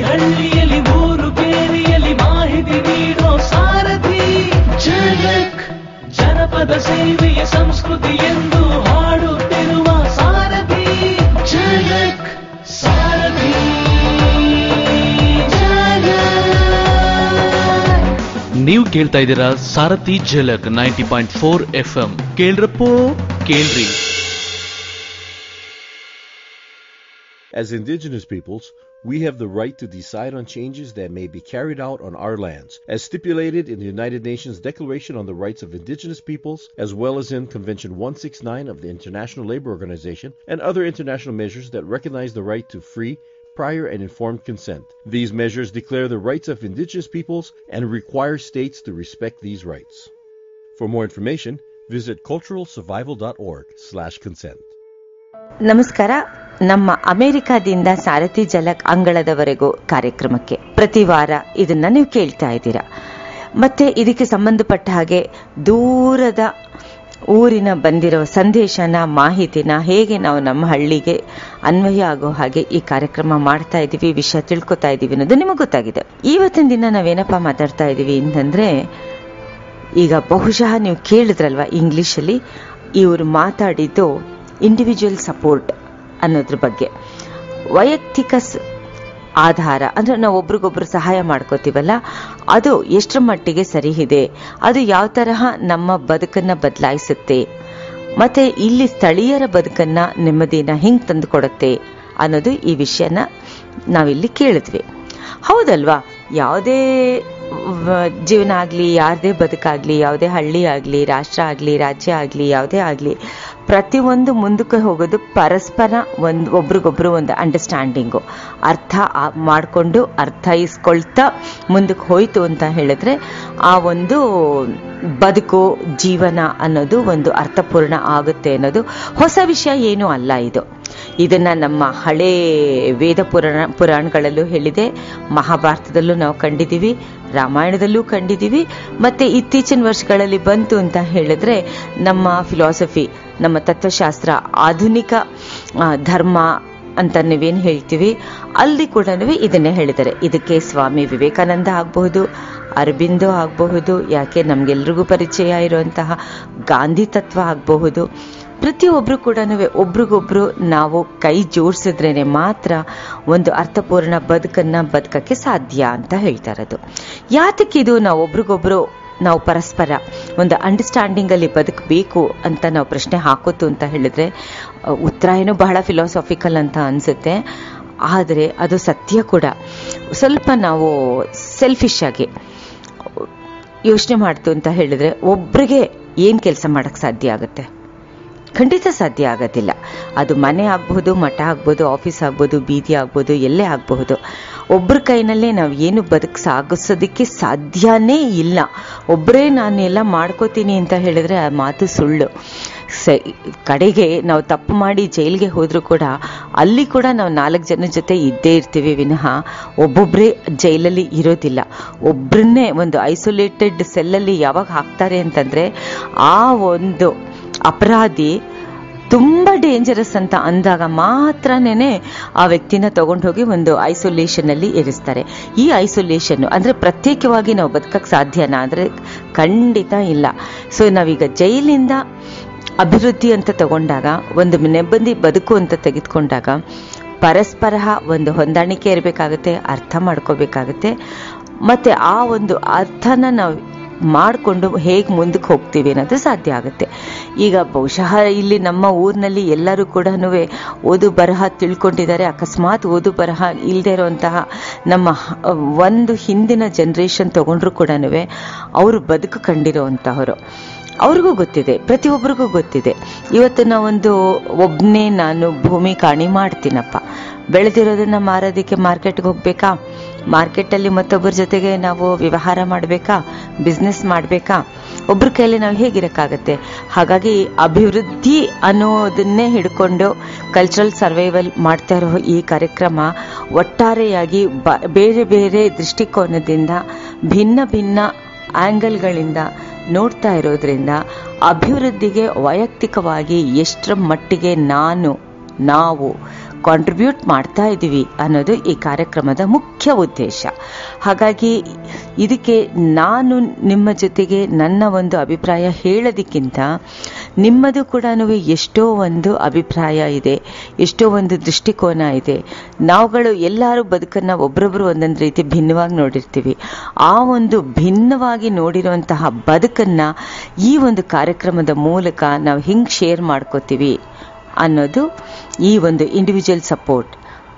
ಹಳ್ಳಿಯಲ್ಲಿ ಊರು ಕೇರಿಯಲ್ಲಿ ಮಾಹಿತಿ ನೀಡೋ ಸಾರಥಿ ಝಲಕ್ ಜನಪದ ಸೇವೆಯ ಸಂಸ್ಕೃತಿ ಎಂದು ಹಾಡುತ್ತಿರುವ ಸಾರಥಿ ಝಲಕ್ ಸಾರಥಿ ಝಲಕ್ ನೀವು ಕೇಳ್ತಾ ಇದ್ದೀರಾ Sarathi Jhalak ninety point four F M ಕೇಳ್ರಪ್ಪೋ ಕೇಳ್ರಿ As indigenous peoples, we have the right to decide on changes that may be carried out on our lands, as stipulated in the United Nations Declaration on the Rights of Indigenous Peoples, as well as in Convention 169 of the International Labor Organization and other international measures that recognize the right to free, prior, and informed consent. These measures declare the rights of indigenous peoples and require states to respect these rights. For more information, visit culturalsurvival.org/consent. ನಮಸ್ಕಾರ ನಮ್ಮ ಅಮೆರಿಕಾದಿಂದ ಸಾರಥಿ ಜಲಕ್ ಅಂಗಳದವರೆಗೂ ಕಾರ್ಯಕ್ರಮಕ್ಕೆ ಪ್ರತಿ ವಾರ ಇದನ್ನ ನೀವು ಕೇಳ್ತಾ ಇದ್ದೀರಾ ಮತ್ತೆ ಇದಕ್ಕೆ ಸಂಬಂಧಪಟ್ಟ ಹಾಗೆ ದೂರದ ಊರಿನ ಬಂದಿರೋ ಸಂದೇಶನ ಮಾಹಿತಿನ ಹೇಗೆ ನಾವು ನಮ್ಮ ಹಳ್ಳಿಗೆ ಅನ್ವಯ ಆಗೋ ಹಾಗೆ ಈ ಕಾರ್ಯಕ್ರಮ ಮಾಡ್ತಾ ಇದ್ದೀವಿ ವಿಷಯ ತಿಳ್ಕೊತಾ ಇದ್ದೀವಿ ಅನ್ನೋದು ನಿಮಗೆ ಗೊತ್ತಾಗಿದೆ ಇವತ್ತಿನ ದಿನ ನಾವೇನಪ್ಪ ಮಾತಾಡ್ತಾ ಇದ್ದೀವಿ ಅಂತಂದ್ರೆ ಈಗ ಬಹುಶಃ ನೀವು ಕೇಳಿದ್ರಲ್ವಾ ಇಂಗ್ಲಿಷಲ್ಲಿ ಇವರು ಮಾತಾಡಿದ್ದು ಇಂಡಿವಿಜುವಲ್ ಸಪೋರ್ಟ್ ಅನ್ನೋದ್ರ ಬಗ್ಗೆ ವೈಯಕ್ತಿಕ ಸ- ಆಧಾರ ಅಂದ್ರೆ ನಾವು ಒಬ್ರಿಗೊಬ್ರು ಸಹಾಯ ಮಾಡ್ಕೋತೀವಲ್ಲ ಅದು ಎಷ್ಟರ ಮಟ್ಟಿಗೆ ಸರಿ ಇದೆ ಅದು ಯಾವ ತರಹ ನಮ್ಮ ಬದುಕನ್ನ ಬದಲಾಯಿಸುತ್ತೆ ಮತ್ತೆ ಇಲ್ಲಿ ಸ್ಥಳೀಯರ ಬದುಕನ್ನ ನೆಮ್ಮದಿನ ಹಿಂಗ್ ತಂದು ಕೊಡುತ್ತೆ ಅನ್ನೋದು ಈ ವಿಷಯನ ನಾವಿಲ್ಲಿ ಕೇಳಿದ್ವಿ ಹೌದಲ್ವಾ ಯಾವುದೇ ವ- ಜೀವನ ಆಗಲಿ ಯಾರದೇ ಬದುಕಾಗ್ಲಿ ಯಾವುದೇ ಹಳ್ಳಿ ಆಗಲಿ ರಾಷ್ಟ್ರ ಆಗಲಿ ರಾಜ್ಯ ಆಗಲಿ ಯಾವುದೇ ಆಗಲಿ ಪ್ರತಿಯೊಂದು ಮುಂದಕ್ಕೆ ಹೋಗೋದು ಪರಸ್ಪರ ಒಂದು ಒಬ್ರಿಗೊಬ್ರು ಒಂದು ಅಂಡರ್ಸ್ಟ್ಯಾಂಡಿಂಗು ಅರ್ಥ ಆ- ಮಾಡ್ಕೊಂಡು ಅರ್ಥೈಸ್ಕೊಳ್ತಾ ಮುಂದಕ್ಕೆ ಹೋಯ್ತು ಅಂತ ಹೇಳಿದ್ರೆ ಆ ಒಂದು ಬದುಕು ಜೀವನ ಅನ್ನೋದು ಒಂದು ಅರ್ಥಪೂರ್ಣ ಆಗುತ್ತೆ ಅನ್ನೋದು ಹೊಸ ವಿಷಯ ಏನೂ ಅಲ್ಲ ಇದು ಇದನ್ನ ನಮ್ಮ ಹಳೇ ವೇದ ಪುರಾಣ ಪುರಾಣಗಳಲ್ಲೂ ಹೇಳಿದೆ ಮಹಾಭಾರತದಲ್ಲೂ ನಾವು ಕಂಡಿದ್ದೀವಿ ರಾಮಾಯಣದಲ್ಲೂ ಕಂಡಿದ್ದೀವಿ ಮತ್ತೆ ಇತ್ತೀಚಿನ ವರ್ಷಗಳಲ್ಲಿ ಬಂತು ಅಂತ ಹೇಳಿದ್ರೆ ನಮ್ಮ ಫಿಲಾಸಫಿ ನಮ್ಮ ತತ್ವಶಾಸ್ತ್ರ ಆಧುನಿಕ ಆ, ಧರ್ಮ ಅಂತ ನೀವೇನು ಹೇಳ್ತೀವಿ ಅಲ್ಲಿ ಕೂಡ ಇದನ್ನೇ ಹೇಳಿದ್ದಾರೆ ಇದಕ್ಕೆ ಸ್ವಾಮಿ ವಿವೇಕಾನಂದ ಆಗಬಹುದು ಅರಬಿಂದೋ ಆಗಬಹುದು ಯಾಕೆ ನಮ್ಗೆಲ್ರಿಗೂ ಪರಿಚಯ ಇರುವಂತಹ ಗಾಂಧಿ ತತ್ವ ಆಗಬಹುದು ಪ್ರತಿಯೊಬ್ರು ಕೂಡ ಒಬ್ರಿಗೊಬ್ರು ನಾವು ಕೈ ಜೋಡಿಸಿದ್ರೇನೆ ಮಾತ್ರ ಒಂದು ಅರ್ಥಪೂರ್ಣ ಬದುಕನ್ನ ಬದುಕಕ್ಕೆ ಸಾಧ್ಯ ಅಂತ ಹೇಳ್ತಾ ಇರೋದು ಯಾತಕ್ಕೆ ಇದು ನಾವು ಒಬ್ರಿಗೊಬ್ರು ನಾವು ಪರಸ್ಪರ ಒಂದು ಅಂಡರ್ಸ್ಟ್ಯಾಂಡಿಂಗ್ ಅಲ್ಲಿ ಬದುಕಬೇಕು ಅಂತ ನಾವು ಪ್ರಶ್ನೆ ಹಾಕೋತು ಅಂತ ಹೇಳಿದ್ರೆ ಅ, ಉತ್ತರ ಏನೋ ಬಹಳ ಫಿಲಾಸಾಫಿಕಲ್ ಅಂತ ಅನ್ಸುತ್ತೆ ಆದರೆ ಅದು ಸತ್ಯ ಕೂಡ ಸ್ವಲ್ಪ ನಾವು ಸೆಲ್ಫಿಶ್ ಆಗಿ ಯೋಚನೆ ಮಾಡ್ತು ಅಂತ ಹೇಳಿದ್ರೆ ಒಬ್ರಿಗೆ ಏನ್ ಕೆಲಸ ಮಾಡಕ್ ಸಾಧ್ಯ ಆಗುತ್ತೆ ಖಂಡಿತ ಸಾಧ್ಯ ಆಗೋದಿಲ್ಲ ಅದು ಮನೆ ಆಗಬಹುದು ಮಠ ಆಗ್ಬೋದು ಆಫೀಸ್ ಆಗ್ಬೋದು ಬೀದಿ ಆಗ್ಬೋದು ಎಲ್ಲೇ ಆಗಬಹುದು ಒಬ್ಬರ ಕೈನಲ್ಲೇ ನಾವು ಏನು ಬದುಕು ಸಾಗಿಸೋದಕ್ಕೆ ಸಾಧ್ಯನೇ ಇಲ್ಲ ಒಬ್ಬರೇ ನಾನು ಎಲ್ಲ ಮಾಡ್ಕೋತೀನಿ ಅಂತ ಹೇಳಿದ್ರೆ ಆ ಮಾತು ಸುಳ್ಳು ಸ ಕಡೆಗೆ ನಾವು ತಪ್ಪು ಮಾಡಿ ಜೈಲಿಗೆ ಹೋದ್ರೂ ಕೂಡ ಅಲ್ಲಿ ಕೂಡ ನಾವು ನಾಲ್ಕು ಜನ ಜೊತೆ ಇದ್ದೇ ಇರ್ತೀವಿ ವಿನಃ ಒಬ್ಬೊಬ್ಬರೇ ಜೈಲಲ್ಲಿ ಇರೋದಿಲ್ಲ ಒಬ್ಬರನ್ನೇ ಒಂದು ಐಸೋಲೇಟೆಡ್ ಸೆಲ್ಲಲ್ಲಿ ಯಾವಾಗ ಹಾಕ್ತಾರೆ ಅಂತಂದ್ರೆ ಆ ಒಂದು ಅಪರಾಧಿ ತುಂಬಾ ಡೇಂಜರಸ್ ಅಂತ ಅಂದಾಗ ಮಾತ್ರನೇ ಆ ವ್ಯಕ್ತಿನ ತಗೊಂಡು ಹೋಗಿ ಒಂದು ಐಸೋಲೇಷನ್ ಅಲ್ಲಿ ಇರಿಸ್ತಾರೆ ಈ ಐಸೋಲೇಷನ್ ಅಂದ್ರೆ ಪ್ರತ್ಯೇಕವಾಗಿ ನಾವು ಬದುಕಕ್ ಸಾಧ್ಯನಾ ಅಂದ್ರೆ ಖಂಡಿತ ಇಲ್ಲ ಸೊ ನಾವೀಗ ಜೈಲಿಂದ ಅಭಿವೃದ್ಧಿ ಅಂತ ತಗೊಂಡಾಗ ಒಂದು ನೆಮ್ಮದಿ ಬದುಕು ಅಂತ ತೆಗೆದುಕೊಂಡಾಗ ಪರಸ್ಪರ ಒಂದು ಹೊಂದಾಣಿಕೆ ಇರಬೇಕಾಗುತ್ತೆ ಅರ್ಥ ಮಾಡ್ಕೋಬೇಕಾಗುತ್ತೆ ಮತ್ತೆ ಆ ಒಂದು ಅರ್ಥನ ನಾವು ಮಾಡಿಕೊಂಡು ಹೇಗೆ ಮುಂದಕ್ಕೆ ಹೋಗ್ತೀವಿ ಅನ್ನೋದು ಸಾಧ್ಯ ಆಗುತ್ತೆ ಈಗ ಬಹುಶಃ ಇಲ್ಲಿ ನಮ್ಮ ಊರಿನಲ್ಲಿ ಎಲ್ಲರೂ ಕೂಡ ಓದು ಬರಹ ತಿಳ್ಕೊಂಡಿದ್ದಾರೆ ಅಕಸ್ಮಾತ್ ಓದು ಬರಹ ಇಲ್ಲದೆ ಇರುವಂತಹ ನಮ್ಮ ಹ- ಒಂದು ಹಿಂದಿನ ಜನ್ರೇಷನ್ ತಗೊಂಡ್ರು ಕೂಡ ಅವರು ಬದುಕು ಕಂಡಿರುವಂತಹವರು ಅವ್ರಿಗೂ ಗೊತ್ತಿದೆ ಪ್ರತಿಯೊಬ್ಬರಿಗೂ ಗೊತ್ತಿದೆ ಇವತ್ತು ನಾವೊಂದು ಒಬ್ಬನೇ ನಾನು ಭೂಮಿ ಕಾಣಿ ಮಾಡ್ತೀನಪ್ಪ ಬೆಳೆದಿರೋದನ್ನ ಮಾರೋದಕ್ಕೆ ಮಾರ್ಕೆಟ್ಗೆ ಹೋಗ್ಬೇಕಾ ಮಾರ್ಕೆಟಲ್ಲಿ ಮತ್ತೊಬ್ಬರ ಜೊತೆಗೆ ನಾವು ವ್ಯವಹಾರ ಮಾಡಬೇಕಾ ಬಿಸ್ನೆಸ್ ಮಾಡಬೇಕಾ ಒಬ್ಬರ ಕೈಯಲ್ಲಿ ನಾವು ಹೇಗಿರಕ್ಕಾಗತ್ತೆ ಹಾಗಾಗಿ ಅಭಿವೃದ್ಧಿ ಅನ್ನೋದನ್ನೇ ಹಿಡ್ಕೊಂಡು ಕಲ್ಚರಲ್ ಸರ್ವೈವಲ್ ಮಾಡ್ತಾ ಇರೋ ಈ ಕಾರ್ಯಕ್ರಮ ಒಟ್ಟಾರೆಯಾಗಿ ಬ- ಬೇರೆ ಬೇರೆ ದೃಷ್ಟಿಕೋನದಿಂದ ಭಿನ್ನ ಭಿನ್ನ ಆಂಗಲ್ಗಳಿಂದ ನೋಡ್ತಾ ಇರೋದ್ರಿಂದ ಅಭಿವೃದ್ಧಿಗೆ ವೈಯಕ್ತಿಕವಾಗಿ ಎಷ್ಟರ ಮಟ್ಟಿಗೆ ನಾನು ನಾವು ಕಾಂಟ್ರಿಬ್ಯೂಟ್ ಮಾಡ್ತಾ ಇದ್ದೀವಿ ಅನ್ನೋದು ಈ ಕಾರ್ಯಕ್ರಮದ ಮುಖ್ಯ ಉದ್ದೇಶ ಹಾಗಾಗಿ ಇದಕ್ಕೆ ನಾನು ನಿಮ್ಮ ಜೊತೆಗೆ ನನ್ನ ಒಂದು ಅಭಿಪ್ರಾಯ ಹೇಳೋದಕ್ಕಿಂತ ನಿಮ್ಮದು ಕೂಡ ಎಷ್ಟೋ ಒಂದು ಅಭಿಪ್ರಾಯ ಇದೆ ಎಷ್ಟೋ ಒಂದು ದೃಷ್ಟಿಕೋನ ಇದೆ ನಾವುಗಳು ಎಲ್ಲರೂ ಬದುಕನ್ನು ಒಬ್ರೊಬ್ರು ಒಂದೊಂದು ರೀತಿ ಭಿನ್ನವಾಗಿ ನೋಡಿರ್ತೀವಿ ಆ ಒಂದು ಭಿನ್ನವಾಗಿ ನೋಡಿರುವಂತಹ ಬದುಕನ್ನು ಈ ಒಂದು ಕಾರ್ಯಕ್ರಮದ ಮೂಲಕ ನಾವು ಹಿಂಗೆ ಶೇರ್ ಮಾಡ್ಕೋತೀವಿ ಅನ್ನೋದು ಈ ಒಂದು ಇಂಡಿವಿಜುವಲ್ ಸಪೋರ್ಟ್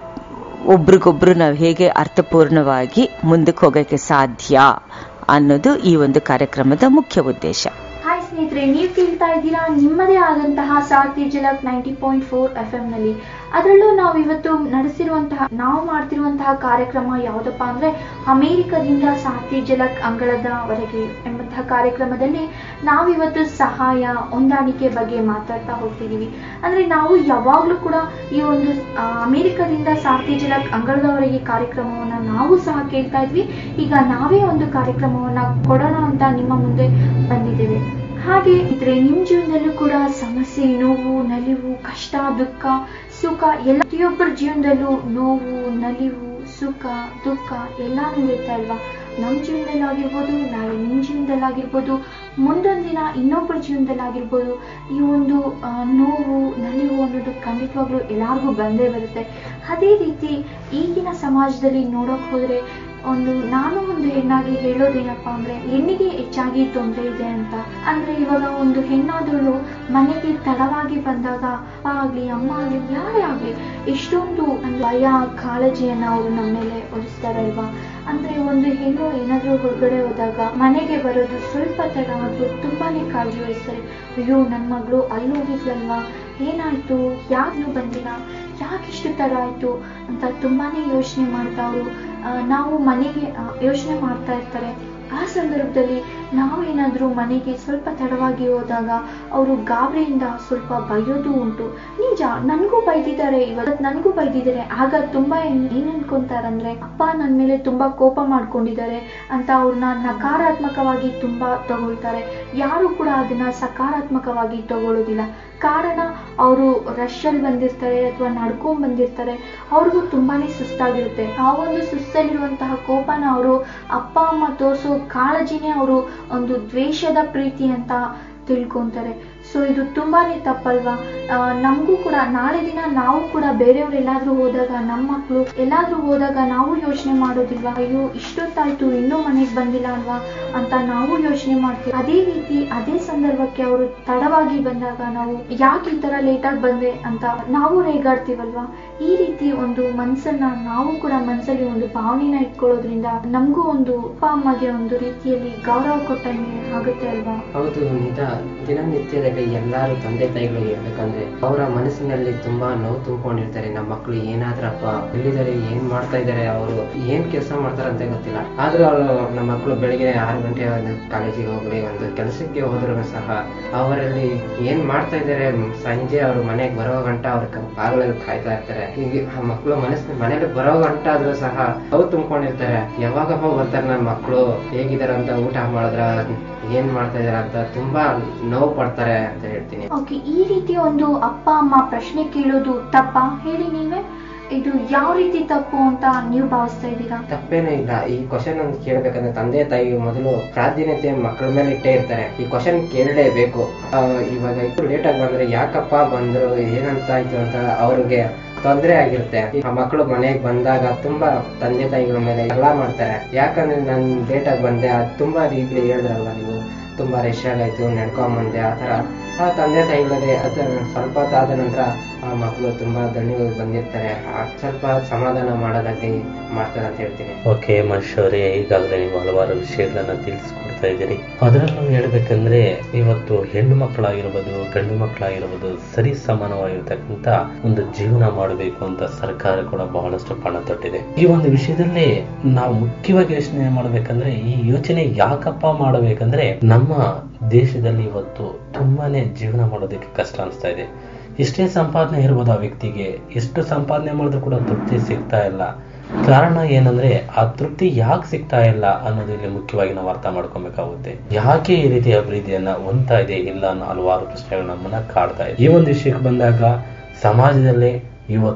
ಒಬ್ರಿಗೊಬ್ರು ನಾವು ಹೇಗೆ ಅರ್ಥಪೂರ್ಣವಾಗಿ ಮುಂದಕ್ಕೆ ಹೋಗೋಕ್ಕೆ ಸಾಧ್ಯ ಅನ್ನೋದು ಈ ಒಂದು ಕಾರ್ಯಕ್ರಮದ ಮುಖ್ಯ ಉದ್ದೇಶ ಹಾಯ್ ಸ್ನೇಹಿತರೆ ನೀವು ಕೇಳ್ತಾ ಇದ್ದೀರಾ ನಿಮ್ಮದೇ ಆದಂತಹ Sarathi Jhalak ninety point four F M ನಲ್ಲಿ ಅದರಲ್ಲೂ ನಾವು ಇವತ್ತು ನಡೆಸಿರುವಂತಹ ನಾವು ಮಾಡ್ತಿರುವಂತಹ ಕಾರ್ಯಕ್ರಮ ಯಾವುದಪ್ಪ ಅಂದ್ರೆ ಅಮೆರಿಕದಿಂದ ಸಾರ್ಥಿ ಜಲಕ್ ಅಂಗಳದವರೆಗೆ ಎಂಬಂತಹ ಕಾರ್ಯಕ್ರಮದಲ್ಲಿ ನಾವಿವತ್ತು ಸಹಾಯ ಹೊಂದಾಣಿಕೆ ಬಗ್ಗೆ ಮಾತಾಡ್ತಾ ಹೋಗ್ತಿದೀವಿ ಅಂದ್ರೆ ನಾವು ಯಾವಾಗ್ಲೂ ಕೂಡ ಈ ಒಂದು ಆ, ಅಮೆರಿಕದಿಂದ ಸಾರ್ಥಿ ಜಲಕ್ ಅಂಗಳದವರೆಗೆ ಕಾರ್ಯಕ್ರಮವನ್ನ ನಾವು ಸಹ ಕೇಳ್ತಾ ಇದ್ವಿ ಈಗ ನಾವೇ ಒಂದು ಕಾರ್ಯಕ್ರಮವನ್ನ ಕೊಡೋಣ ಅಂತ ನಿಮ್ಮ ಮುಂದೆ ಬಂದಿದ್ದೇವೆ ಹಾಗೆ ಇದ್ರೆ ನಿಮ್ ಜೀವನದಲ್ಲೂ ಕೂಡ ಸಮಸ್ಯೆ ನೋವು ನಲಿವು ಕಷ್ಟ ದುಃಖ ಸುಖ ಎಲ್ಲ ಪ್ರತಿಯೊಬ್ಬರ ಜೀವನದಲ್ಲೂ ನೋವು ನಲಿವು ಸುಖ ದುಃಖ ಎಲ್ಲಾನು ಇರುತ್ತೆ ಅಲ್ವಾ ನಮ್ಮ ಜೀವನದಲ್ಲಾಗಿರ್ಬೋದು ನಾಳೆ ನಿಮ್ಮ ಜೀವನದಲ್ಲಾಗಿರ್ಬೋದು ಮುಂದೊಂದು ದಿನ ಇನ್ನೊಬ್ಬರ ಜೀವನದಲ್ಲಾಗಿರ್ಬೋದು ಈ ಒಂದು ಆ, ನೋವು ನಲಿವು ಅನ್ನೋದು ಖಂಡಿತವಾಗ್ಲೂ ಎಲ್ಲರಿಗೂ ಬಂದೇ ಬರುತ್ತೆ ಅದೇ ರೀತಿ ಈಗಿನ ಸಮಾಜದಲ್ಲಿ ನೋಡೋಕೆ ಹೋದ್ರೆ ಒಂದು ನಾನು ಒಂದು ಹೆಣ್ಣಾಗಿ ಹೇಳೋದೇನಪ್ಪ ಅಂದ್ರೆ ಹೆಣ್ಣಿಗೆ ಹೆಚ್ಚಾಗಿ ತೊಂದರೆ ಇದೆ ಅಂತ ಅಂದ್ರೆ ಇವಾಗ ಒಂದು ಹೆಣ್ಣಾದವಳು ಮನೆಗೆ ತಡವಾಗಿ ಬಂದಾಗ ಅಪ್ಪ ಆಗ್ಲಿ ಅಮ್ಮ ಆಗ್ಲಿ ಯಾರೇ ಆಗ್ಲಿ ಎಷ್ಟೊಂದು ಒಂದು ಭಯ ಕಾಳಜಿಯನ್ನ ಅವರು ನಮ್ಮ ಮೇಲೆ ಹೊರಿಸ್ತಾರಲ್ವಾ ಅಂದ್ರೆ ಒಂದು ಹೆಣ್ಣು ಏನಾದ್ರೂ ಹೊರಗಡೆ ಹೋದಾಗ ಮನೆಗೆ ಬರೋದು ಸ್ವಲ್ಪ ತಡ ಆದ್ರೂ ತುಂಬಾನೇ ಕಾಳಜಿ ವಹಿಸ್ತಾರೆ ಅಯ್ಯೋ ನನ್ನ ಮಗಳು ಅಲ್ಲಿ ಹೋಗಿದ್ಲಲ್ವಾ ಏನಾಯ್ತು ಯಾಕೆ ಬಂದಿಲ್ಲ ಯಾಕೆ ಇಷ್ಟು ತಡ ಆಯ್ತು ಅಂತ ತುಂಬಾನೇ ಯೋಚನೆ ಮಾಡ್ತಾ ಅವರು ನಾವು ಮನೆಗೆ ಯೋಚನೆ ಮಾಡ್ತಾ ಇರ್ತಾರೆ ಆ ಸಂದರ್ಭದಲ್ಲಿ ನಾವೇನಾದ್ರೂ ಮನೆಗೆ ಸ್ವಲ್ಪ ತಡವಾಗಿ ಹೋದಾಗ ಅವರು ಗಾಬರಿಯಿಂದ ಸ್ವಲ್ಪ ಬೈಯೋದು ಉಂಟು ನಿಜ ನನಗೂ ಬೈದಿದ್ದಾರೆ ಇವತ್ತು ನನಗೂ ಬೈದಿದ್ದಾರೆ ಆಗ ತುಂಬಾ ಏನ್ ಏನ್ ಅನ್ಕೊಂತಾರಂದ್ರೆ ಅಪ್ಪ ನನ್ನ ಮೇಲೆ ತುಂಬಾ ಕೋಪ ಮಾಡ್ಕೊಂಡಿದ್ದಾರೆ ಅಂತ ಅವ್ರನ್ನ ನಕಾರಾತ್ಮಕವಾಗಿ ತುಂಬಾ ತಗೊಳ್ತಾರೆ ಯಾರು ಕೂಡ ಅದನ್ನ ಸಕಾರಾತ್ಮಕವಾಗಿ ತಗೊಳ್ಳೋದಿಲ್ಲ ಕಾರಣ ಅವರು ರಶಲ್ಲಿ ಬಂದಿರ್ತಾರೆ ಅಥವಾ ನಡ್ಕೊಂಡ್ ಬಂದಿರ್ತಾರೆ ಅವ್ರಿಗೂ ತುಂಬಾನೇ ಸುಸ್ತಾಗಿರುತ್ತೆ ಆ ಒಂದು ಸುಸ್ತಲ್ಲಿರುವಂತಹ ಕೋಪನ ಅವರು ಅಪ್ಪ ಅಮ್ಮ ತೋರಿಸೋ ಕಾಳಜಿನೇ ಅವರು ಒಂದು ದ್ವೇಷದ ಪ್ರೀತಿ ಅಂತ ತಿಳ್ಕೊಂತಾರೆ ಸೊ ಇದು ತುಂಬಾನೇ ತಪ್ಪಲ್ವಾ ಆ, ನಮಗೂ ಕೂಡ ನಾಳೆ ದಿನ ನಾವು ಕೂಡ ಬೇರೆಯವ್ರು ಎಲ್ಲಾದ್ರೂ ಹೋದಾಗ ನಮ್ಮ ಮಕ್ಕಳು ಎಲ್ಲಾದ್ರೂ ಹೋದಾಗ ನಾವು ಯೋಚನೆ ಮಾಡೋದಿಲ್ವಾ ಅಯ್ಯೋ ಇಷ್ಟೊತ್ತಾಯ್ತು ಇನ್ನೂ ಮನೆಗೆ ಬಂದಿಲ್ಲ ಅಲ್ವಾ ಅಂತ ನಾವು ಯೋಚನೆ ಮಾಡ್ತೀವಿ ಅದೇ ರೀತಿ ಅದೇ ಸಂದರ್ಭಕ್ಕೆ ಅವರು ತಡವಾಗಿ ಬಂದಾಗ ನಾವು ಯಾಕೆ ಈ ತರ ಲೇಟಾಗಿ ಬಂದೆ ಅಂತ ನಾವು ರೇಗಾಡ್ತೀವಲ್ವಾ ಈ ರೀತಿ ಒಂದು ಮನ್ಸನ್ನ ನಾವು ಕೂಡ ಮನ್ಸಲ್ಲಿ ಒಂದು ಭಾವನೆನ ಇಟ್ಕೊಳ್ಳೋದ್ರಿಂದ ನಮಗೂ ಒಂದು ಅಪ್ಪ ಅಮ್ಮಗೆ ಒಂದು ರೀತಿಯಲ್ಲಿ ಗೌರವ ಕೊಟ್ಟಂಗೆ ಆಗುತ್ತೆ ಅಲ್ವಾ ಹೌದು ನಿಜ ದಿನನಿತ್ಯದಲ್ಲಿ ಎಲ್ಲಾರು ತಂದೆ ತಾಯಿಗಳು ಹೇಳ್ಬೇಕಂದ್ರೆ ಅವರ ಮನಸ್ಸಿನಲ್ಲಿ ತುಂಬಾ ನೋವು ತುಂಬಿಕೊಂಡಿರ್ತಾರೆ ನಮ್ಮ ಮಕ್ಕಳು ಏನಾದ್ರಪ್ಪ ಎಲ್ಲಿದ್ದಾರೆ ಏನ್ ಮಾಡ್ತಾ ಇದ್ದಾರೆ ಅವರು ಏನ್ ಕೆಲಸ ಮಾಡ್ತಾರೆ ಅಂತ ಗೊತ್ತಿಲ್ಲ ಆದ್ರೂ ಅವರು ನಮ್ಮ ಮಕ್ಕಳು ಬೆಳಿಗ್ಗೆ ಆರು ಗಂಟೆ ಒಂದು ಕಾಲೇಜಿಗೆ ಹೋಗ್ಲಿ ಒಂದು ಕೆಲಸಕ್ಕೆ ಹೋದ್ರು ಸಹ ಅವರಲ್ಲಿ ಏನ್ ಮಾಡ್ತಾ ಇದ್ದಾರೆ ಸಂಜೆ ಅವ್ರ ಮನೆಗೆ ಬರೋ ಗಂಟ ಅವ್ರ ಬಾಗಿಲಲ್ಲಿ ಕಾಯ್ತಾ ಇರ್ತಾರೆ ಹೀಗೆ ಆ ಮಕ್ಕಳು ಮನಸ್ಸಿನ ಮನೇಲಿ ಬರೋ ಗಂಟ ಆದ್ರೂ ಸಹ ಅವು ತುಂಬಿಕೊಂಡಿರ್ತಾರೆ ಯಾವಾಗಪ್ಪ ಬರ್ತಾರೆ ನನ್ನ ಮಕ್ಕಳು ಹೇಗಿದ್ದಾರೆ ಅಂತ ಊಟ ಮಾಡಿದ್ರ ಏನ್ ಮಾಡ್ತಾ ಇದಾರೆ ಅಂತ ತುಂಬಾ ನೋವು ಪಡ್ತಾರೆ ಅಂತ ಹೇಳ್ತೀನಿ ಓಕೆ ಈ ರೀತಿ ಒಂದು ಅಪ್ಪ ಅಮ್ಮ ಪ್ರಶ್ನೆ ಕೇಳೋದು ತಪ್ಪಾ ಹೇಳಿ ನೀವೇ ಇದು ಯಾವ ರೀತಿ ತಪ್ಪು ಅಂತ ನೀವು ಭಾವಿಸ್ತಾ ಇದ್ದೀರಾ ತಪ್ಪೇನೂ ಇಲ್ಲ ಈ ಕ್ವಶನ್ ಒಂದು ಕೇಳ್ಬೇಕಂದ್ರೆ ತಂದೆ ತಾಯಿ ಮೊದಲು ಪ್ರಾಧಾನ್ಯತೆ ಮಕ್ಕಳ ಮೇಲೆ ಇಟ್ಟೇ ಇರ್ತಾರೆ ಈ ಕ್ವಶನ್ ಕೇಳಲೇಬೇಕು ಆ, ಇವಾಗ ಲೇಟ್ ಆಗಿ ಬಂದ್ರೆ ಯಾಕಪ್ಪ ಬಂದ್ರು ಏನಂತ ಆಯ್ತು ಅಂತ ಅವ್ರಿಗೆ ತೊಂದರೆ ಆಗಿರುತ್ತೆ ಆ ಮಕ್ಕಳು ಮನೆಗೆ ಬಂದಾಗ ತುಂಬಾ ತಂದೆ ತಾಯಿಗಳ ಮೇಲೆ ಎಲ್ಲ ಮಾಡ್ತಾರೆ ಯಾಕಂದ್ರೆ ನಾನು ಲೇಟ್ ಆಗಿ ಬಂದೆ ಅದು ತುಂಬಾ ರೀತಿ ಹೇಳಿದ್ರಲ್ವ ನೀವು ತುಂಬಾ ರಶ್ ಆಗಾಯ್ತು ನಡ್ಕೊಂಡ್ ಬಂದೆ ಆ ತರ ಆ ತಂದೆ ತಾಯಿಗಳಿಗೆ ಅದು ಸ್ವಲ್ಪ ಹೊತ್ತಾದ ನಂತರ ಆ ಮಕ್ಕಳು ತುಂಬಾ ದಣಿವಾಗಿ ಬಂದಿರ್ತಾರೆ ಆ ಸ್ವಲ್ಪ ಸಮಾಧಾನ ಮಾಡೋದಾಗ್ಲಿ ಮಾಡ್ತಾರೆ ಅಂತ ಹೇಳ್ತೀನಿ ಓಕೆ ಮಹೇಶ್ ಅವರೇ ಈಗಾಗಲೇ ನೀವು ಹಲವಾರು ವಿಷಯಗಳನ್ನ ತಿಳಿಸ್ಕೊಡ್ತಾ ಇದ್ದೀರಿ ಅದರಲ್ಲೂ ಹೇಳ್ಬೇಕಂದ್ರೆ ಇವತ್ತು ಹೆಣ್ಣು ಮಕ್ಕಳಾಗಿರ್ಬೋದು ಗಂಡು ಮಕ್ಕಳಾಗಿರ್ಬೋದು ಸರಿ ಸಮಾನವಾಗಿರ್ತಕ್ಕಂಥ ಒಂದು ಜೀವನ ಮಾಡಬೇಕು ಅಂತ ಸರ್ಕಾರ ಕೂಡ ಬಹಳಷ್ಟು ಪಣ ತೊಟ್ಟಿದೆ ಈ ಒಂದು ವಿಷಯದಲ್ಲಿ ನಾವು ಮುಖ್ಯವಾಗಿ ಯೋಚನೆ ಮಾಡ್ಬೇಕಂದ್ರೆ ಈ ಯೋಚನೆ ಯಾಕಪ್ಪ ಮಾಡಬೇಕಂದ್ರೆ ನಮ್ಮ ದೇಶದಲ್ಲಿ ಇವತ್ತು ತುಂಬಾನೇ ಜೀವನ ಮಾಡೋದಕ್ಕೆ ಕಷ್ಟ ಅನಿಸ್ತಾ ಇದೆ ಎಷ್ಟೇ ಸಂಪಾದನೆ ಇರ್ಬೋದು ಆ ವ್ಯಕ್ತಿಗೆ ಎಷ್ಟು ಸಂಪಾದನೆ ಮಾಡಿದ್ರು ಕೂಡ ತೃಪ್ತಿ ಸಿಗ್ತಾ ಇಲ್ಲ ಕಾರಣ ಏನಂದ್ರೆ ಆ ತೃಪ್ತಿ ಯಾಕೆ ಸಿಗ್ತಾ ಇಲ್ಲ ಅನ್ನೋದು ಇಲ್ಲಿ ಮುಖ್ಯವಾಗಿ ನಾವು ಅರ್ಥ ಮಾಡ್ಕೊಬೇಕಾಗುತ್ತೆ ಯಾಕೆ ಈ ರೀತಿ ಅಭಿವೃದ್ಧಿಯನ್ನ ಹೊಂದ್ತಾ ಇದೆ ಇಲ್ಲ ಅನ್ನೋ ಹಲವಾರು ಪ್ರಶ್ನೆಗಳು ನಮ್ಮನ್ನ ಕಾಡ್ತಾ ಇದೆ ಈ ಒಂದು ವಿಷಯಕ್ಕೆ ಬಂದಾಗ ಸಮಾಜದಲ್ಲಿ ಇವತ್ತು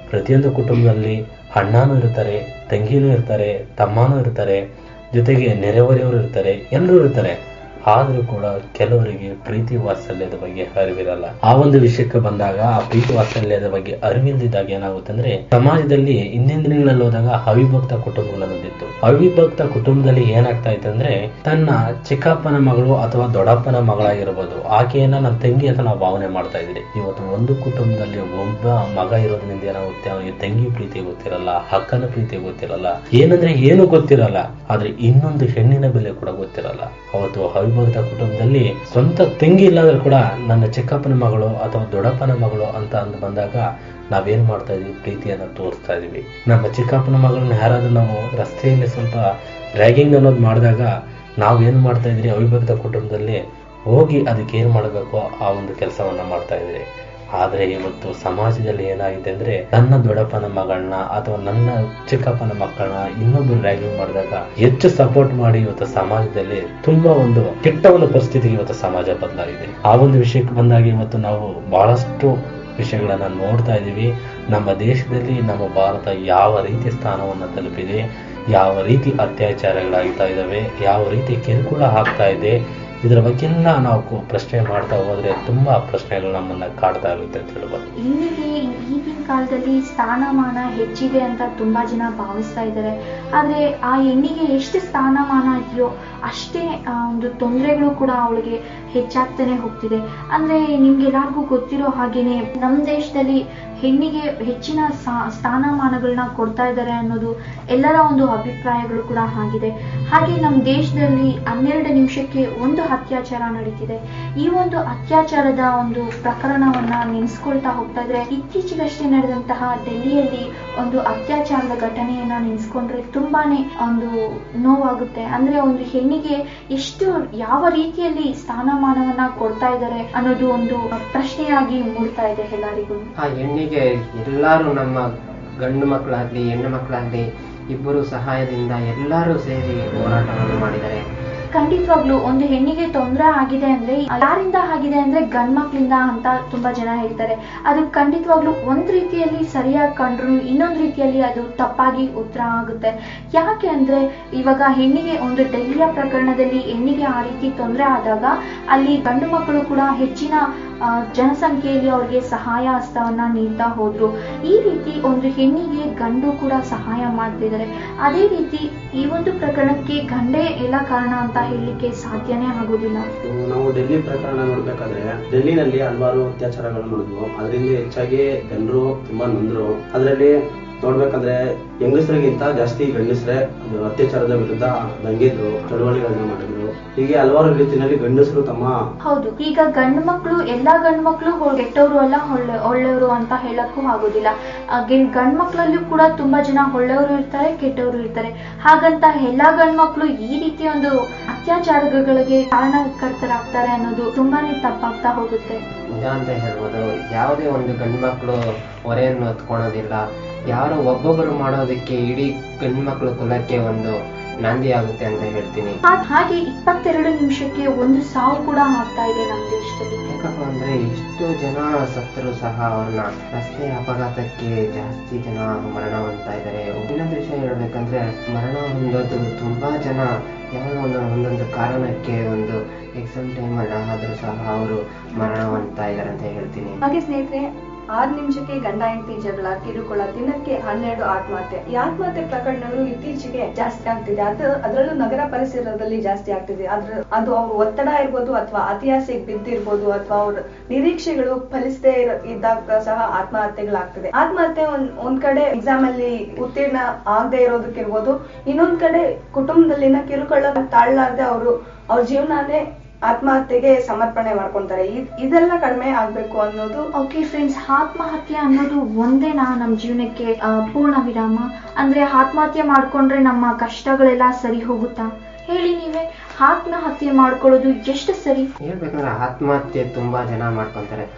ಪ್ರತಿಯೊಂದು ಕುಟುಂಬದಲ್ಲಿ ಅಣ್ಣನೂ ಇರ್ತಾರೆ ತಂಗಿನೂ ಇರ್ತಾರೆ ತಮ್ಮನೂ ಇರ್ತಾರೆ ಜೊತೆಗೆ ನೆರೆಹೊರೆಯವರು ಇರ್ತಾರೆ ಎಲ್ಲರೂ ಇರ್ತಾರೆ ಆದ್ರೂ ಕೂಡ ಕೆಲವರಿಗೆ ಪ್ರೀತಿ ವಾತ್ಸಲ್ಯದ ಬಗ್ಗೆ ಅರಿವಿರಲ್ಲ ಆ ಒಂದು ವಿಷಯಕ್ಕೆ ಬಂದಾಗ ಆ ಪ್ರೀತಿ ವಾತ್ಸಲ್ಯದ ಬಗ್ಗೆ ಅರಿವಿಲ್ದಿದ್ದಾಗ ಏನಾಗುತ್ತೆ ಅಂದ್ರೆ ಸಮಾಜದಲ್ಲಿ ಹಿಂದಿನ ದಿನಗಳಲ್ಲಿ ಹೋದಾಗ ಅವಿಭಕ್ತ ಕುಟುಂಬಗಳನ್ನೊಂದಿತ್ತು ಅವಿಭಕ್ತ ಕುಟುಂಬದಲ್ಲಿ ಏನಾಗ್ತಾ ಇತ್ತು ಅಂದ್ರೆ ತನ್ನ ಚಿಕ್ಕಪ್ಪನ ಮಗಳು ಅಥವಾ ದೊಡ್ಡಪ್ಪನ ಮಗಳಾಗಿರ್ಬೋದು ಆಕೆಯನ್ನ ನನ್ನ ತಂಗಿ ಅಂತ ನಾವು ಭಾವನೆ ಮಾಡ್ತಾ ಇದ್ರಿ ಇವತ್ತು ಒಂದು ಕುಟುಂಬದಲ್ಲಿ ಒಬ್ಬ ಮಗ ಇರೋದ್ರಿಂದ ಏನಾಗುತ್ತೆ ಅವನಿಗೆ ತಂಗಿ ಪ್ರೀತಿ ಗೊತ್ತಿರಲ್ಲ ಅಕ್ಕನ ಪ್ರೀತಿ ಗೊತ್ತಿರಲ್ಲ ಏನಂದ್ರೆ ಏನು ಗೊತ್ತಿರಲ್ಲ ಆದ್ರೆ ಇನ್ನೊಂದು ಹೆಣ್ಣಿನ ಬೆಲೆ ಕೂಡ ಗೊತ್ತಿರಲ್ಲ ಅವತ್ತು ಅವಿಭಕ್ತ ಕುಟುಂಬದಲ್ಲಿ ಸ್ವಂತ ತಂಗಿ ಇಲ್ಲಾಂದ್ರೆ ಕೂಡ ನನ್ನ ಚಿಕ್ಕಪ್ಪನ ಮಗಳು ಅಥವಾ ದೊಡ್ಡಪ್ಪನ ಮಗಳು ಅಂತ ಅಂದ್ ಬಂದಾಗ ನಾವೇನ್ ಮಾಡ್ತಾ ಇದೀವಿ ಪ್ರೀತಿಯನ್ನ ತೋರಿಸ್ತಾ ಇದೀವಿ ನಮ್ಮ ಚಿಕ್ಕಪ್ಪನ ಮಗಳನ್ನ ಯಾರಾದ್ರೂ ನಾವು ರಸ್ತೆಯಲ್ಲಿ ಸ್ವಲ್ಪ ರ್ಯಾಗಿಂಗ್ ಅನ್ನೋದು ಮಾಡಿದಾಗ ನಾವೇನ್ ಮಾಡ್ತಾ ಇದ್ರಿ ಅವಿಭಕ್ತ ಕುಟುಂಬದಲ್ಲಿ ಹೋಗಿ ಅದಕ್ಕೆ ಏನ್ ಮಾಡಬೇಕು ಆ ಒಂದು ಕೆಲಸವನ್ನ ಮಾಡ್ತಾ ಇದ್ರಿ ಆದ್ರೆ ಇವತ್ತು ಸಮಾಜದಲ್ಲಿ ಏನಾಗಿದೆ ಅಂದ್ರೆ ನನ್ನ ದೊಡ್ಡಪ್ಪನ ಮಗಳನ್ನ ಅಥವಾ ನನ್ನ ಚಿಕ್ಕಪ್ಪನ ಮಕ್ಕಳನ್ನ ಇನ್ನೊಬ್ರು ರ್ಯಾಗಿಂಗ್ ಮಾಡಿದಾಗ ಹೆಚ್ಚು ಸಪೋರ್ಟ್ ಮಾಡಿ ಇವತ್ತು ಸಮಾಜದಲ್ಲಿ ತುಂಬಾ ಒಂದು ಕೆಟ್ಟ ಒಂದು ಪರಿಸ್ಥಿತಿಗೆ ಇವತ್ತು ಸಮಾಜ ಬದಲಾಗಿದೆ ಆ ಒಂದು ವಿಷಯಕ್ಕೆ ಬಂದಾಗ ಇವತ್ತು ನಾವು ಬಹಳಷ್ಟು ವಿಷಯಗಳನ್ನ ನೋಡ್ತಾ ಇದ್ದೀವಿ ನಮ್ಮ ದೇಶದಲ್ಲಿ ನಮ್ಮ ಭಾರತ ಯಾವ ರೀತಿ ಸ್ಥಾನವನ್ನ ತಲುಪಿದೆ ಯಾವ ರೀತಿ ಅತ್ಯಾಚಾರಗಳಾಗ್ತಾ ಇದ್ದಾವೆ ಯಾವ ರೀತಿ ಕಿರುಕುಳ ಆಗ್ತಾ ಇದೆ ಇದರ ಬಗ್ಗೆಲ್ಲ ನಾವು ಕು- ಪ್ರಶ್ನೆ ಮಾಡ್ತಾ ಹೋದ್ರೆ ತುಂಬಾ ಪ್ರಶ್ನೆಗಳು ನಮ್ಮನ್ನ ಕಾಡ್ತಾ ಇರುತ್ತೆ ಅಂತ ಹೇಳ್ಬೋದು ಹೆಣ್ಣಿಗೆ ಈಗಿನ ಕಾಲದಲ್ಲಿ ಸ್ಥಾನಮಾನ ಹೆಚ್ಚಿದೆ ಅಂತ ತುಂಬಾ ಜನ ಭಾವಿಸ್ತಾ ಇದ್ದಾರೆ ಆದ್ರೆ ಆ ಹೆಣ್ಣಿಗೆ ಎಷ್ಟು ಸ್ಥಾನಮಾನ ಇದೆಯೋ ಅಷ್ಟೇ ಆ, ಒಂದು ತೊಂದರೆಗಳು ಕೂಡ ಅವಳಿಗೆ ಹೆಚ್ಚಾಗ್ತಾನೆ ಹೋಗ್ತಿದೆ ಅಂದ್ರೆ ನಿಮ್ಗೆಲ್ಲರಿಗೂ ಗೊತ್ತಿರೋ ಹಾಗೇನೆ ನಮ್ಮ ದೇಶದಲ್ಲಿ ಹೆಣ್ಣಿಗೆ ಹೆಚ್ಚಿನ ಸಾ- ಸ್ಥಾನಮಾನಗಳನ್ನ ಕೊಡ್ತಾ ಇದ್ದಾರೆ ಅನ್ನೋದು ಎಲ್ಲರ ಒಂದು ಅಭಿಪ್ರಾಯಗಳು ಕೂಡ ಆಗಿದೆ ಹಾಗೆ ನಮ್ಮ ದೇಶದಲ್ಲಿ ಹನ್ನೆರಡು ನಿಮಿಷಕ್ಕೆ ಒಂದು ಅತ್ಯಾಚಾರ ನಡೀತಿದೆ ಈ ಒಂದು ಅತ್ಯಾಚಾರದ ಒಂದು ಪ್ರಕರಣವನ್ನ ನೆನೆಸ್ಕೊಳ್ತಾ ಹೋಗ್ತಾ ಇದ್ರೆ ಇತ್ತೀಚೆಗಷ್ಟೇ ನಡೆದಂತಹ ಡೆಲ್ಲಿಯಲ್ಲಿ ಒಂದು ಅತ್ಯಾಚಾರದ ಘಟನೆಯನ್ನ ನೆನೆಸ್ಕೊಂಡ್ರೆ ತುಂಬಾನೇ ಒಂದು ನೋವಾಗುತ್ತೆ ಅಂದ್ರೆ ಒಂದು ಹೆಣ್ಣಿಗೆ ಎಷ್ಟು ಯಾವ ರೀತಿಯಲ್ಲಿ ಸ್ಥಾನಮಾನವನ್ನ ಕೊಡ್ತಾ ಇದ್ದಾರೆ ಅನ್ನೋದು ಒಂದು ಪ್ರಶ್ನೆಯಾಗಿ ಮೂಡ್ತಾ ಇದೆ ಎಲ್ಲರಿಗೂ ಆ ಹೆಣ್ಣಿಗೆ ಎಲ್ಲರೂ ನಮ್ಮ ಗಂಡು ಮಕ್ಕಳಾಗ್ಲಿ ಹೆಣ್ಣು ಮಕ್ಕಳಾಗ್ಲಿ ಇಬ್ಬರು ಸಹಾಯದಿಂದ ಎಲ್ಲರೂ ಸೇರಿ ಹೋರಾಟವನ್ನು ಮಾಡಿದ್ದಾರೆ ಖಂಡಿತವಾಗ್ಲು ಒಂದು ಹೆಣ್ಣಿಗೆ ತೊಂದರೆ ಆಗಿದೆ ಅಂದ್ರೆ ಯಾರಿಂದ ಆಗಿದೆ ಅಂದ್ರೆ ಗಂಡ್ ಮಕ್ಳಿಂದ ಅಂತ ತುಂಬಾ ಜನ ಹೇಳ್ತಾರೆ ಅದು ಖಂಡಿತವಾಗ್ಲು ಒಂದ್ ರೀತಿಯಲ್ಲಿ ಸರಿಯಾಗಿ ಕಂಡ್ರು ಇನ್ನೊಂದ್ ರೀತಿಯಲ್ಲಿ ಅದು ತಪ್ಪಾಗಿ ಉತ್ತರ ಆಗುತ್ತೆ ಯಾಕೆ ಅಂದ್ರೆ ಇವಾಗ ಹೆಣ್ಣಿಗೆ ಒಂದು ಡೆಲ್ಲಿಯ ಪ್ರಕರಣದಲ್ಲಿ ಹೆಣ್ಣಿಗೆ ಆ ರೀತಿ ತೊಂದರೆ ಆದಾಗ ಅಲ್ಲಿ ಗಂಡು ಮಕ್ಕಳು ಕೂಡ ಹೆಚ್ಚಿನ ಆ, ಜನಸಂಖ್ಯೆಯಲ್ಲಿ ಅವ್ರಿಗೆ ಸಹಾಯ ಹಸ್ತವನ್ನ ನೀಡ್ತಾ ಹೋದ್ರು ಈ ರೀತಿ ಒಂದು ಹೆಣ್ಣಿಗೆ ಗಂಡು ಕೂಡ ಸಹಾಯ ಮಾಡ್ತಿದ್ದಾರೆ ಅದೇ ರೀತಿ ಈ ಒಂದು ಪ್ರಕರಣಕ್ಕೆ ಗಂಡೇ ಎಲ್ಲ ಕಾರಣ ಅಂತ ಹೇಳಲಿಕ್ಕೆ ಸಾಧ್ಯನೇ ಆಗೋದಿಲ್ಲ ನಾವು ಡೆಲ್ಲಿ ಪ್ರಕರಣ ನೋಡ್ಬೇಕಾದ್ರೆ ಡೆಲ್ಲಿನಲ್ಲಿ ಹಲವಾರು ಅತ್ಯಾಚಾರಗಳು ನಡೆದ್ವು ಅದರಿಂದ ಹೆಚ್ಚಾಗಿ ಜನರು ತುಂಬಾ ನೊಂದ್ರು ಅದರಲ್ಲಿ ನೋಡ್ಬೇಕಂದ್ರೆ ಹೆಂಗಸರಿಗಿಂತ ಜಾಸ್ತಿ ಗಂಡಸರೇ ಅದು ಅತ್ಯಾಚಾರದ ವಿರುದ್ಧ ದಂಗಿದ್ರು ಚಳವಳಿಗಳನ್ನ ಮಾಡಿದ್ರು ಹೀಗೆ ಹಲವಾರು ರೀತಿಯಲ್ಲಿ ಗಂಡಸರು ತಮ್ಮ ಹೌದು ಈಗ ಗಂಡು ಮಕ್ಕಳು ಎಲ್ಲಾ ಗಂಡು ಮಕ್ಕಳು ಕೆಟ್ಟವರು ಅಲ್ಲ ಒಳ್ಳೆ ಒಳ್ಳೆಯವರು ಅಂತ ಹೇಳಕ್ಕೂ ಆಗೋದಿಲ್ಲ ಗಂಡು ಮಕ್ಕಳಲ್ಲೂ ಕೂಡ ತುಂಬಾ ಜನ ಒಳ್ಳೆಯವರು ಇರ್ತಾರೆ ಕೆಟ್ಟವರು ಇರ್ತಾರೆ ಹಾಗಂತ ಎಲ್ಲಾ ಗಂಡು ಮಕ್ಕಳು ಈ ರೀತಿ ಒಂದು ಅತ್ಯಾಚಾರಗಳಿಗೆ ಕಾರಣಕರ್ತರಾಗ್ತಾರೆ ಅನ್ನೋದು ತುಂಬಾನೇ ತಪ್ಪಾಗ್ತಾ ಹೋಗುತ್ತೆ ನಿಜ ಅಂತ ಹೇಳ್ಬೋದು ಯಾವುದೇ ಒಂದು ಗಂಡು ಮಕ್ಕಳು ಹೊರೆಯನ್ನು ಹೊತ್ಕೊಳೋದಿಲ್ಲ ಯಾರು ಒಬ್ಬೊಬ್ಬರು ಮಾಡೋದಕ್ಕೆ ಇಡೀ ಗಂಡು ಮಕ್ಕಳು ಕುಲಕ್ಕೆ ಒಂದು ನಾಂದಿ ಆಗುತ್ತೆ ಅಂತ ಹೇಳ್ತೀನಿ ಹಾ- ಹಾಗೆ ಇಪ್ಪತ್ತೆರಡು ನಿಮಿಷಕ್ಕೆ ಒಂದು ಸಾವು ಕೂಡ ಆಗ್ತಾ ಇದೆ ನಮ್ಮ ದೇಶದಲ್ಲಿ ಯಾಕಪ್ಪ ಅಂದ್ರೆ ಎಷ್ಟು ಜನ ಸತ್ತರೂ ಸಹ ಅವ್ರನ್ನ ರಸ್ತೆ ಅಪಘಾತಕ್ಕೆ ಜಾಸ್ತಿ ಜನ ಮರಣ ಹೊಂದ್ತಾ ಇದ್ದಾರೆ ಇನ್ನೊಂದು ವಿಷಯ ಹೇಳ್ಬೇಕಂದ್ರೆ ಮರಣ ಹೊಂದೋದು ತುಂಬಾ ಜನ ಯಾವುದೋ ಒಂದು ಒಂದೊಂದು ಕಾರಣಕ್ಕೆ ಒಂದು ಎಕ್ಸಾಮ್ ಟೈಮ್ ಅಲ್ಲ ಆದ್ರೂ ಸಹ ಅವರು ಮರಣ ಹೊಂದ್ತಾ ಇದ್ದಾರೆ ಅಂತ ಹೇಳ್ತೀನಿ ಹಾಗೆ ಸ್ನೇಹಿತರೆ ಆರು ನಿಮಿಷಕ್ಕೆ ಗಂಡ ಹೆಂಡತಿ ಜಗಳ ಕಿರುಕುಳ ದಿನಕ್ಕೆ ಹನ್ನೆರಡು ಆತ್ಮಹತ್ಯೆ ಈ ಆತ್ಮಹತ್ಯೆ ಪ್ರಕರಣಗಳು ಇತ್ತೀಚೆಗೆ ಜಾಸ್ತಿ ಆಗ್ತಿದೆ ಅದು ಅದರಲ್ಲೂ ನಗರ ಪರಿಸರದಲ್ಲಿ ಜಾಸ್ತಿ ಆಗ್ತಿದೆ ಅದ್ರ ಅದು ಅವ್ರ ಒತ್ತಡ ಇರ್ಬೋದು ಅಥವಾ ಅತಿಯಾಸೆಗೆ ಬಿದ್ದಿರ್ಬೋದು ಅಥವಾ ಅವ್ರ ನಿರೀಕ್ಷೆಗಳು ಫಲಿಸದೇ ಇದ್ದಾಗ ಸಹ ಆತ್ಮಹತ್ಯೆಗಳಾಗ್ತದೆ ಆತ್ಮಹತ್ಯೆ ಒಂದ್ ಒಂದ್ ಕಡೆ ಎಕ್ಸಾಮ್ ಅಲ್ಲಿ ಉತ್ತೀರ್ಣ ಆಗದೆ ಇರೋದಕ್ಕಿರ್ಬೋದು ಇನ್ನೊಂದ್ ಕಡೆ ಕುಟುಂಬದಲ್ಲಿನ ಕಿರುಕುಳ ತಾಳ್ಲಾರ್ದೆ ಅವರು ಅವ್ರ ಜೀವನನೇ ಆತ್ಮಹತ್ಯೆಗೆ ಸಮರ್ಪಣೆ ಮಾಡ್ಕೊಂತಾರೆ ಇದ್- ಇದೆಲ್ಲ ಕಡಿಮೆ ಆಗ್ಬೇಕು ಅನ್ನೋದು ಓಕೆ ಫ್ರೆಂಡ್ಸ್ ಆತ್ಮಹತ್ಯೆ ಅನ್ನೋದು ಒಂದೇನಾ ನಮ್ಮ ಜೀವನಕ್ಕೆ ಆ, ಪೂರ್ಣ ವಿರಾಮ ಅಂದ್ರೆ ಆತ್ಮಹತ್ಯೆ ಮಾಡ್ಕೊಂಡ್ರೆ ನಮ್ಮ ಕಷ್ಟಗಳೆಲ್ಲ ಸರಿ ಹೋಗುತ್ತಾ ಹೇಳಿ ನೀವೇ ಆತ್ಮಹತ್ಯೆ ಮಾಡ್ಕೊಳ್ಳೋದು ಎಷ್ಟು ಸರಿ ಹೇಳ್ಬೇಕಂದ್ರೆ ಆತ್ಮಹತ್ಯೆ ತುಂಬಾ ಜನ ಮಾಡ್ಕೊಂತಾರೆ